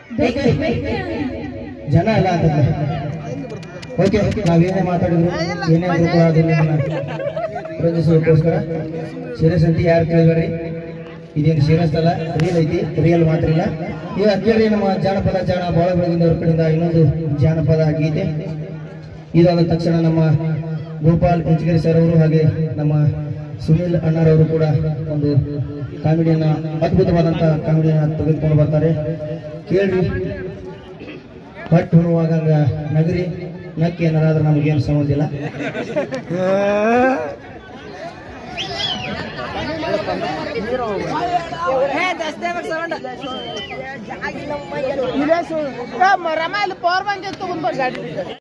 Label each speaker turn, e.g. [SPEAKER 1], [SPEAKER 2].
[SPEAKER 1] ಜನ ಎಲ್ಲ ಅಂತ ಓಕೆ ನಾವೇನೇ ಮಾತಾಡಿದ್ರು ಏನೇ ಅಂದ್ರೂ ಕೂಡ ಅದನ್ನ ರಂಜಿಸೋದಕ್ಕೋಸ್ಕರ ಸೀರಿಯಸ್ ಅಂತ ಯಾರು ಕೇಳಿದ್ರಿ ಇದೇನು ಸೀರಿಯಸ್ ಅಲ್ಲ ರಿಯಲ್ ಐತಿ ರಿಯಲ್ ಮಾತ್ರ ಇಲ್ಲ ಈಗ ಕೇಳಿ ನಮ್ಮ ಜಾನಪದ ಜಾಣ ಬಾಳ ಬೆಳಗಿಂದ ಅವ್ರ ಕಡೆಯಿಂದ ಇನ್ನೊಂದು ಜಾನಪದ ಗೀತೆ ಇದಾದ ತಕ್ಷಣ ನಮ್ಮ ಗೋಪಾಲ್ ಇಂಚಗಿರಿ ಸರ್ ಅವರು ಹಾಗೆ ನಮ್ಮ ಸುನಿಲ್ ಅಣ್ಣರವರು ಕೂಡ ಒಂದು ಕಾಮಿಡಿಯನ್ನ ಅದ್ಭುತವಾದಂತ ಕಾಮಿಡಿಯನ್ನ ತೆಗೆದುಕೊಂಡು ಬರ್ತಾರೆ ಕೇಳ್ರಿ ಹೊಟ್ಟು ಹುಣುವಾಗ ನಗರಿ ನಕ್ಕಿ ಏನಾರಾದ್ರೂ ನಮಗೇನು ಸಂಬಂಧ ಇಲ್ಲ
[SPEAKER 2] ರಮಾಯಲ್ಲಿ ಪವರ್ ಬಂಕ್ ತಗೊಂಡ್ ಬರ್ಗಾಡಿ